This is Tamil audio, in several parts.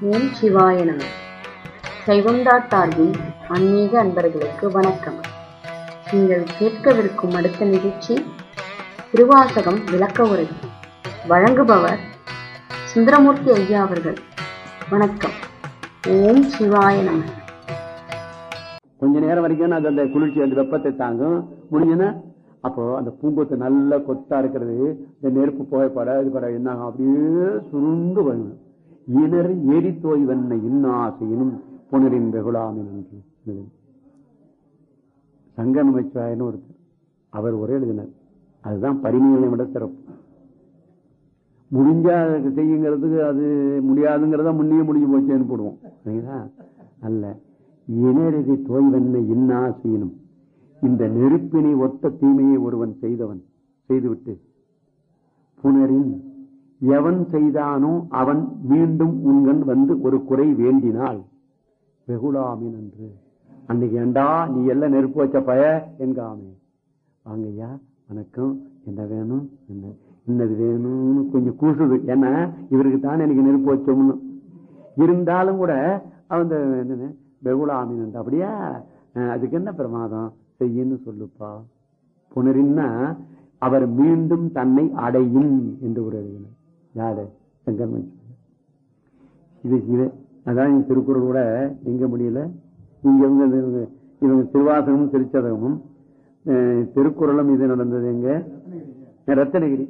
ஓம் சிவாய நம சைவம்டா சார்பின் ஆன்மீக அன்பர்களுக்கு வணக்கம் நீங்கள் கேட்கவிருக்கும் அடுத்த நிகழ்ச்சி திருவாசகம் விளக்க உரை வழங்குபவர் சுந்தரமூர்த்தி ஐயா அவர்கள் வணக்கம் ஓம் சிவாய நம கொஞ்ச நேரம் வரைக்கும் அது அந்த குளிர்ச்சி அந்த வெப்பத்தை தாங்கும் முடிஞ்சுன்னா அப்போ அந்த பூங்கொத்து நல்ல கொத்தா இருக்கிறது இந்த நெருப்பு புகைப்பட இது பட என்ன ஆகும்? அப்படியே சுருண்டு வரும் இனர் எரித்தோய் வண்ண இன்னாசையினும் புனரின் வெகுளாமின் என்று சங்க நமச்சிவாயன்னு ஒருத்தர் அவர் ஒரே எழுதினார் அதுதான் பரிமைகளை விட சிறப்பு முடிஞ்சா அதுக்கு செய்யுங்கிறதுக்கு அது முடியாதுங்கிறத முன்னே முடிஞ்சு போச்சேன்னு போடுவோம் சரிங்களா அல்ல இனரதி தோய்வென்ன இன்னாசீனும் இந்த நெருப்பினை ஒத்த தீமையை ஒருவன் செய்தவன் செய்துவிட்டு புனரின் எவன் செய்தானோ அவன் மீண்டும் உங்கன் வந்து ஒரு குறை வேண்டினால் வெகுளாமின் என்று அன்னைக்கு ஏண்டா நீ எல்லாம் நெருப்பு வச்ச பய என்காமே வாங்கய்யா வணக்கம் என்ன வேணும் என்ன இன்னது வேணும்னு கொஞ்சம் கூசுது ஏன்னா இவருக்கு தான் எனக்கு நெருப்பு வச்சோம்னு இருந்தாலும் கூட அந்த என்னது வெகுளாமின் அப்படியா அஹ் அதுக்கு என்ன பிரமாதம் செய்யன்னு சொல்லுப்பா புனரின்னா அவர் மீண்டும் தன்னை அடையும் என்று ஒரு எழுதினார் யாரு சங்கர் இது இது அதான் இந்த திருக்குறள் கூட எங்க முடியல இங்க இவங்க இவங்க- இவங்க திருவாசகமும் திருச்சதகமும் அஹ், திருக்குறளும் இது நடந்தது எங்க ரத்தனகிரி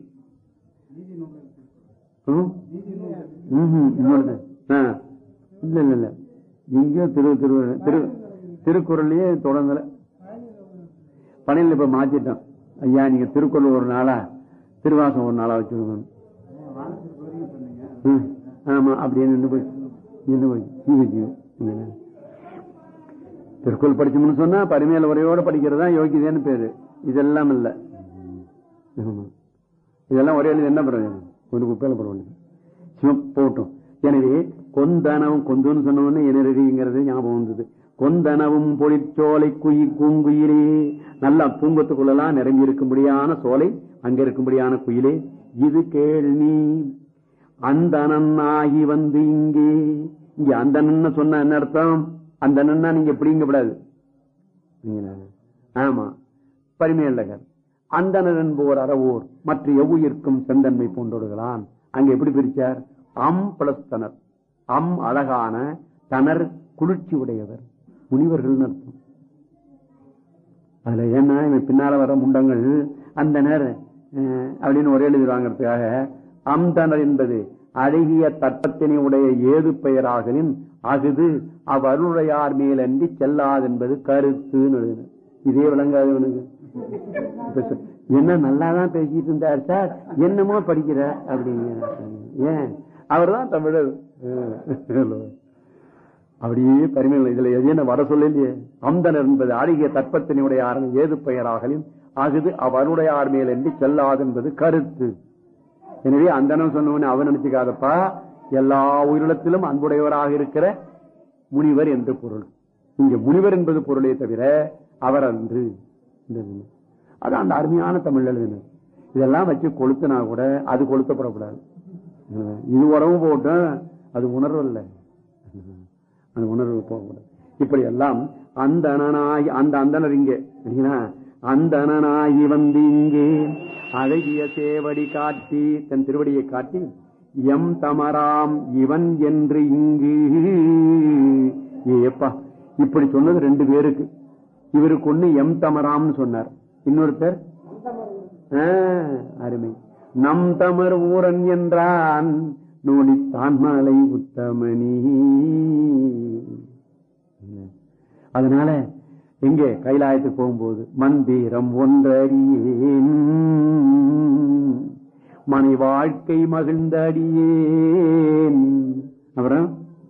ம்? ம்ஹும், இன்னொருது. ஆ. இல்ல இல்ல இல்ல இங்கேயும் திரு திரு திரு திருக்குறள்லயே தொடங்கல பணியில் இப்ப மாத்திட்டோம் ஐயா நீங்க திருக்குறள் ஒரு நாளா திருவாசம் ஒரு நாளா வச்சுக்கணும் ம், ஆமா அப்படியே நின்று போய் நின்று போய் ஜீவ ஜீவ இங்க. திருக்குறள் படிச்சோம்னு சொன்னா பரிமையில உரையோட படிக்கிறதா யோகிதேன்னு பேரு இதெல்லாம் இல்ல ஆமா. இதெல்லாம் ஒரே எழுதி என்ன பிரயோஜனம் ஒரு குப்பையில போட வேண்டியது சிவம் போட்டும் எனவே கொந்தனவும் கொந்துன்னு சொன்ன உடனே எனறிங்கிறது ஞாபகம் வந்தது கொந்தனவும் பொழிற்சோலை குயி பூங்குயிலே நல்லா பூங்கத்துக்குள்ளலாம் நிரம்பி இருக்கும்படியான சோலை அங்க இருக்கும்படியான குயிலே இது கேள் நீ அந்தணன் ஆகி வந்து இங்கே இங்க அந்தணன் சொன்ன என்ன அர்த்தம் அந்தணன்னா நீங்க பிடிங்கப்படாது ஆமா பரிமையல்லகர் அந்தனர் என்போர் அறவோர் மற்ற எவ்வுயிர்க்கும் செந்தன்மை போன்றோடுகளான் அங்க எப்படி பிரிச்சார் அம் பிளஸ் தனர் அம் அழகான தனர் குளிர்ச்சி உடையவர் முனிவர்கள் அர்த்தம் அதுல ஏன்னா இவன் பின்னால வர முண்டங்கள் அந்த நேரம் அப்படின்னு ஒரே எழுதுவாங்கிறதுக்காக அம்தனர் என்பது அழகிய தட்டத்தினை உடைய ஏது பெயராகலின் அகுது அவ்வருளையார் மேலன்றி செல்லாது என்பது கருத்துன்னு எழுதின இதே விளங்காது இவனுக்கு இப்ப சொ- என்ன நல்லாதான் பேசிட்டு இருந்தார் சார் என்னமோ படிக்கிற அப்படிங்கிற ஏன் அவர்தான் தமிழர் அஹ். அப்படியே பரிமையில் இதுல எது என்ன வர சொல்லலையே அந்தனர் என்பது அழகிய தற்பத்தினுடைய ஆரண ஏது பெயராகலின் ஆகுது அவருடையார் மேல் என்று செல்லாது என்பது கருத்து எனவே அந்தனம் சொன்னவனே அவன் நினைச்சுக்காதப்பா எல்லா உயிரிழத்திலும் அன்புடையவராக இருக்கிற முனிவர் என்று பொருள் இங்க முனிவர் என்பது பொருளே தவிர அவர் அன்று இந்த இது. அது அந்த அருமையான தமிழ் எழுதினர் இதெல்லாம் வச்சு கொளுத்துனா கூட அது கொளுத்தப்படக்கூடாது அஹ் இது உறவு போட்டும் அது உணர்வு இல்லை அந்த உணர்வு போகக்கூடாது இப்படி எல்லாம் அந்த அனனாகி அந்த அந்தனர் இங்கே இல்லைங்களா அந்த அனனாகி வந்து இங்கே அழகிய சேவடி காட்டி தன் திருவடியை காட்டி எம் தமராம் இவன் என்று இங்கு ஏப்பா இப்படி சொன்னது ரெண்டு பேருக்கு இவருக்கு ஒண்ணு எம் தமராம்னு சொன்னார் இன்னொருத்தர் ஆ, அருமை நம் தமர் ஊரன் என்றான் நூலித்தான் மலை உத்தமணி அதனால எங்கே கைலாயத்துக்கு போகும்போது மந்திரம் ஒன்றறியேன் மனை வாழ்க்கை மகிழ்ந்தடியேன் அப்புறம்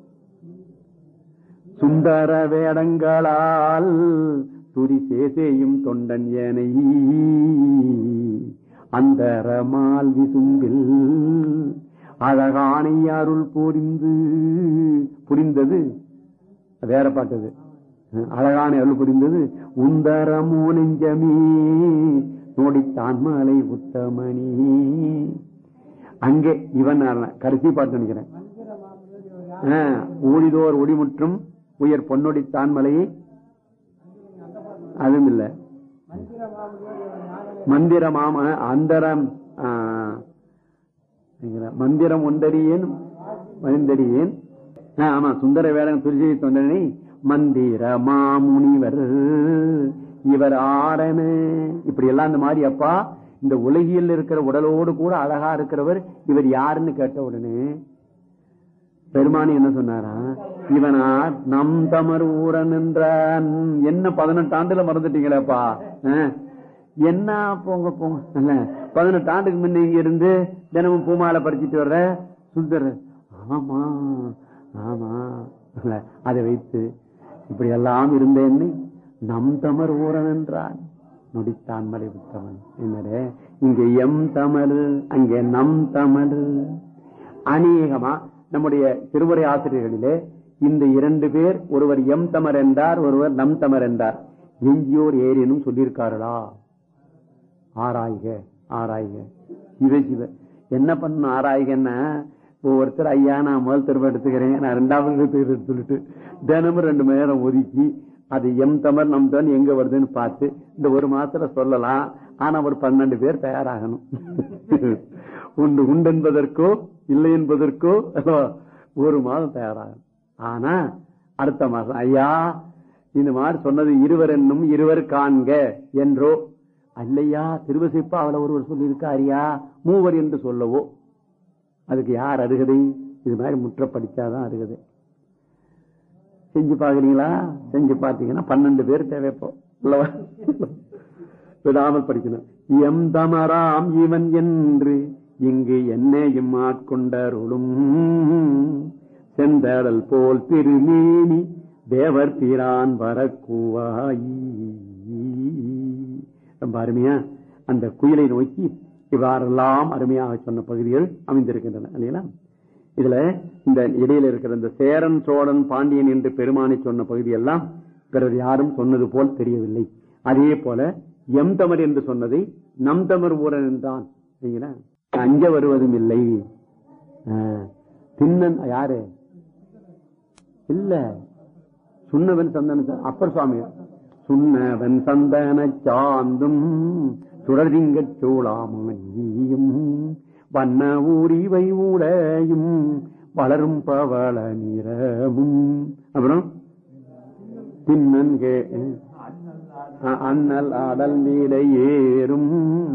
சுந்தர வேடங்களால் துரி சேசேயும் தொண்டன் ஏனை அந்தரமால் விசும்பில் அழகானை அருள் புரிந்து புரிந்தது வேற பாட்டது அழகான அருள் புரிந்தது உந்தரமோ நெஞ்சமே நோடித்தான் மலை உத்தமணி அங்கே இவன் யாருன்னா? கடைசி பாட்டு நினைக்கிறேன் ஆஹ், ஊழிதோர் ஒடிமுற்றும் உயர் பொன்னொடி தான்மலையை அதுவும் இல்ல மந்திரமாம அந்தரம் ஆஹ், மந்திரம் ஒன்றறியேன் மந்திரியேன் ஆ, ஆமா சுந்தர வேடன் துரிசி தொண்டனை மந்திர மாமுனிவர் இவர் ஆரண இப்படி எல்லாம் இந்த மாதிரி அப்பா இந்த உலகில் இருக்கிற உடலோடு கூட அழகா இருக்கிறவர் இவர் யாருன்னு கேட்ட உடனே பெருமானி என்ன சொன்னாரா இவனார் நம் தமர் ஊரன் என்றான் என்ன பதினெட்டு ஆண்டுல மறந்துட்டீங்களேப்பா ஆ, என்ன போங்க போங்க இல்ல, பதினெட்டு ஆண்டுக்கு முன்ன இங்க இருந்து தினமும் பூமாலை பறிச்சிட்டு வர்ற சுந்தர் ஆமா ஆமா இல்ல, அதை வைத்து இப்படி எல்லாம் இருந்தேன்னு நம் தமர் ஊரன் என்றான் நொடித்தான் மலை விட்டவன் என்னடே இங்க எம் தமிழ் அங்கே நம் தமிழ் அநேகமா நம்முடைய திருமுறை ஆசிரியர்களிலே இந்த இரண்டு பேர் ஒருவர் எம் தமர் என்றார் ஒருவர் நம் தமர் என்றார் எங்கேயோர் ஏறினும் சொல்லியிருக்கார்களா ஆராய்க ஆராய்க சிவ சிவ என்ன பண்ண ஆராய்கன்னா ஒவ்வொருத்தர் ஐயா நான் முதல் திரும்ப எடுத்துக்கிறேன் நான் ரெண்டாவது பேர் சொல்லிட்டு தினமும் ரெண்டு மணி நேரம் ஒதுக்கி அது எம் தமர் நம் தமர் எங்க வருதுன்னு பார்த்து இந்த ஒரு மாசத்துல சொல்லலாம் ஆனா ஒரு பன்னெண்டு பேர் தயாராகணும் உண்டு உண்டு என்பதற்கோ இல்லை என்பதற்கோ ஒரு மாதம் தயாராகணும் ஆனா அடுத்த மாசம் ஐயா இந்த மாதிரி சொன்னது இருவர் என்னும் இருவர் காண்க என்றோ அல்லையா திருவசிப்பா அவளை ஒருவர் சொல்லியிருக்காரியா மூவர் என்று சொல்லவோ அதுக்கு யார் அருகதை இது மாதிரி முற்ற படிச்சாதான் அருகதை செஞ்சு பாக்குறீங்களா செஞ்சு பார்த்தீங்கன்னா பன்னெண்டு பேர் தேவைப்போ இல்லவா விடாமல் படிக்கணும் எம் தமராம் இவன் என்று இங்கு என்னையும் ஆட்கொண்டருளும் செந்தடல் போல் திருமேனி தேவர் பிரான் வரக்கூவாயி ரொம்ப அருமையா அந்த குயிலை நோக்கி இவ்வாறெல்லாம் அருமையாக சொன்ன பகுதிகள் அமைந்திருக்கின்றன இல்லைங்களா இதுல இந்த இடையில இருக்கிற இந்த சேரன் சோழன் பாண்டியன் என்று பெருமானை சொன்ன பகுதியெல்லாம் பிறர் யாரும் சொன்னது போல் தெரியவில்லை அதே போல எம் தமர் என்று சொன்னதை நம் தமர் ஊரன் என்றான் சரிங்களா? அஞ்ச வருவதும் இல்லை ஆ, திண்ணன் யாரு இல்ல சுண்ணவன் சந்தன அப்பர் சுவாமி சுண்ணவன் சந்தன சாந்தும் சுடர்திங்கச் சோழாமணியும் வண்ண ஊரிவை ஊடையும் வளரும் பவள நிறமும் அப்புறம் திண்ணன் கே அ- அண்ணல் அடல் நீலை ஏறும்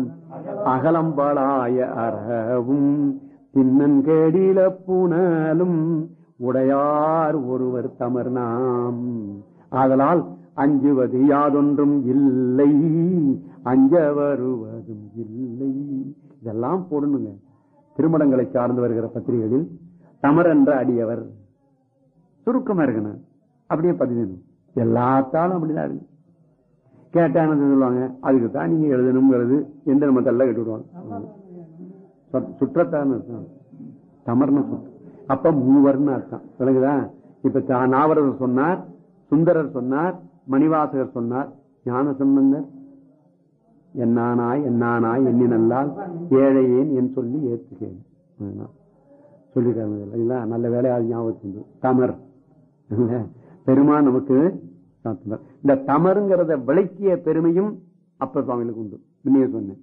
அகலம்பளாய அறவும் திண்ணன் கேடில புனலும் உடையார் ஒருவர் தமர் நாம் ஆதலால் அஞ்சுவது யாதொன்றும் இல்லை அஞ்ச வருவதும் இல்லை இதெல்லாம் போடணுங்க திருமணங்களை சார்ந்து வருகிற பத்திரிகைகளில் தமர் என்ற அடியவர் சுருக்கமா இருக்கணும் அப்படியே பதினு எல்லாத்தாலும் அப்படிதான் இருக்கு கேட்டா என்ன சொல்லுவாங்க அதுக்கு தான் நீங்க எழுதணுங்கிறது எந்த நம்ம தள்ள கட்டி விடுவாங்க சு- சுற்றத்தான்னு அர்த்தம் தமர்னு சுற்று அப்ப மூவர்னு அர்த்தம் விளங்குதா இப்ப தா- நாவரர் சொன்னார் சுந்தரர் சொன்னார் மணிவாசகர் சொன்னார் ஞான சம்பந்தர் என்னானாய் என்னானாய் எண்ணி நல்லால் ஏழையேன் என் சொல்லி ஏத்துக்கேன் அதுதான். சொல்லிருக்காங்க இல்லைங்களா நல்ல வேலையால் ஞாபகம் வந்து தமர் இல்ல? பெருமான் நமக்கு தமர். இந்த தமருங்கிறத விளக்கிய பெருமையும் அப்ப சுவாமிகளுக்கு உண்டு முன்னே சொன்னேன்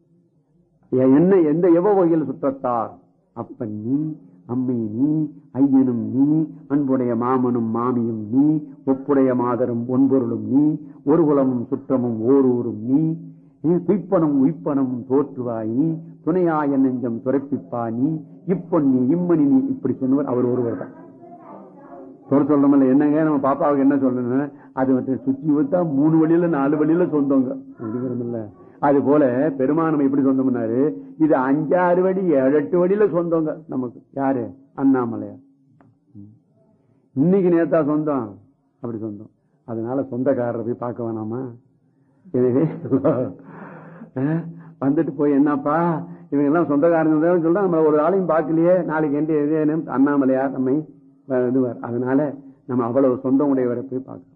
எ- என்ன எந்த எவ வகையில் சுற்றத்தார் அப்பன் நீ அம்மை நீ ஐயனும் நீ அன்புடைய மாமனும் மாமியும் நீ ஒப்புடைய மாதரும் ஒன்பொருளும் நீ ஒரு குலமும் சுற்றமும் ஓரூரும் நீ நீ துய்ப்பனும் உய்ப்பனும் தோற்றுவாய் நீ துணையாய நெஞ்சம் துரைப்பிப்பா நீ இப்பொன்னி இம்மணி நீ இப்படி சொன்னவர் அவர் ஒருவர் தான் சொல்ல சொல்லணும்ல என்னங்க நம்ம பாப்பாவுக்கு என்ன சொல்லணும் அது வந்து சுத்தி விட்டா மூணு வழியில நாலு வழியில சொந்தங்க அப்படிங்கிறோம்ல அது போல பெருமானம் எப்படி சொந்தம்னாரு இது அஞ்சாறு வடி ஏழு எட்டு வழியில சொந்தங்க நமக்கு யாரு அண்ணாமலையார் ம். இன்னைக்கு நேத்தா சொந்தம் அப்படி சொந்தம் அதனால சொந்தக்காரரை போய் பார்க்க வேணாமா எனவே அஹ், வந்துட்டு போய் என்னப்பா இவங்க எல்லாம் சொந்தக்காரங்க தான் சொல்ல நம்ம ஒரு ஆளையும் பார்க்கலையே நாளைக்கு எந்த இது அண்ணாமலையார் நம்மை அஹ், இதுவார் அதனால நம்ம அவ்வளவு சொந்தம் உடையவரை போய் பார்க்கணும்